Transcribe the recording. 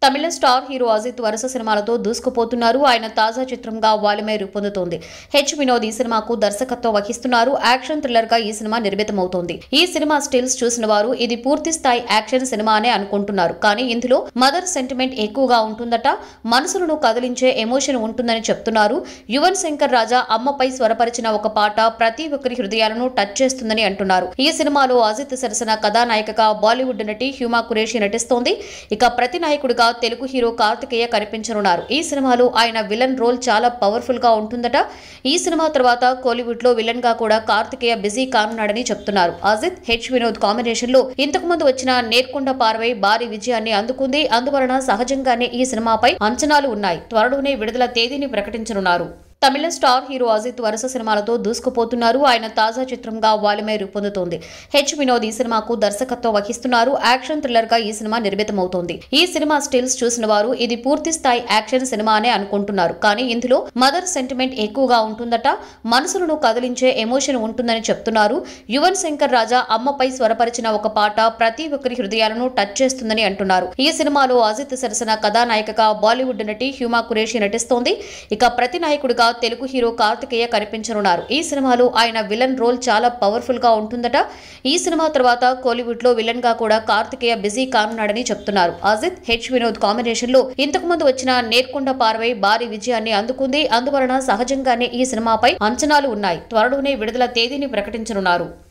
తమిళ star hero Ajith వరుస సినిమాలతో దూసుకుపోతున్నారు ఆయన తాజా చిత్రంగా వాలిమై రూపొందుతోంది హెచ్ వినోద్ ఈ సినిమాకు దర్శకత్వం వహిస్తున్నారు యాక్షన్ థ్రిల్లర్ గా ఈ సినిమా నిర్మితమవుతోంది ఈ సినిమా స్టిల్స్ చూసిన వారు ఇది పూర్తి స్థాయి యాక్షన్ సినిమా అనే అనుకుంటున్నారు కానీ ఇందులో మదర్ సెంటిమెంట్ ఎక్కువగా ఉంటుందట మనసులను కదిలించే ఎమోషన్ ఉంటుందని చెప్తున్నారు యువన్ శంకర్ రాజా అమ్మపై స్వరపరిచిన ఒక పాట ప్రతి ఒక్కరి హృదయాలను టచ్ చేస్తుందని అంటున్నారు ఈ సినిమాలో అజిత్ సరసన కథానాయికగా బాలీవుడ్ నటి హ్యూమా కురేషి నటిస్తోంది ఇక ప్రతి నాయకుడిగా తెలుగు హీరో కార్తికేయ కనిపించనున్నారు ఈ సినిమాలో ఆయన విలన్ రోల్ చాలా పవర్ఫుల్ గా ఉంటుందట ఈ సినిమా తర్వాత కోలీవుడ్ లో విలన్ గా కూడా కార్తికేయ బిజీ కానున్నాడని చెప్తున్నారు అజిత్ హెచ్ వినోద్ కాంబినేషన్ లో ఇంతకు ముందు వచ్చిన నేర్కొండ పార్వై భారీ విజయాన్ని అందుకుంది అందువలన సహజంగానే ఈ సినిమాపై అంచనాలు ఉన్నాయి త్వరలోనే విడుదల తేదీని ప్రకటించనున్నారు తమిళ స్టార్ హీరో అజిత్ వరుస సినిమాలతో దూసుకుపోతున్నారు ఆయన తాజా చిత్రంగా వాలిమై రూపొందుతోంది హెచ్ వినోద్ ఈ సినిమాకు దర్శకత్వం వహిస్తున్నారు యాక్షన్ థ్రిల్లర్ గా ఈ సినిమా నిర్మితమవుతోంది ఈ సినిమా స్టిల్స్ చూసిన వారు ఇది పూర్తి స్థాయి యాక్షన్ సినిమా అనే అనుకుంటున్నారు కానీ ఇందులో మదర్ సెంటిమెంట్ ఎక్కువగా ఉంటుందట మనసులను కదిలించే ఎమోషన్ ఉంటుందని చెప్తున్నారు యువన్ శంకర్ రాజా అమ్మపై స్వరపరిచిన ఒక పాట ప్రతి ఒక్కరి హృదయాలను టచ్ చేస్తుందని అంటున్నారు ఈ సినిమాలో అజిత్ సరసన కథానాయికగా బాలీవుడ్ నటి హ్యూమా కురేషి నటిస్తోంది ఇక ప్రతి నాయకుడిగా తెలుగు హీరో కార్తికేయ కనిపించనున్నారు ఈ సినిమాలో ఆయన విలన్ రోల్ చాలా పవర్ఫుల్ గా ఉంటుందట ఈ సినిమా తర్వాత కోలీవుడ్ లో విలన్ గా కూడా కార్తికేయ బిజీ కానున్నాడని చెప్తున్నారు అజిత్ హెచ్ వినోద్ కాంబినేషన్ లో ఇంతకు ముందు వచ్చిన నేర్కొండ పార్వై భారీ విజయాన్ని అందుకుంది అందువలన సహజంగానే ఈ సినిమాపై అంచనాలు ఉన్నాయి త్వరలోనే విడుదల తేదీని ప్రకటించనున్నారు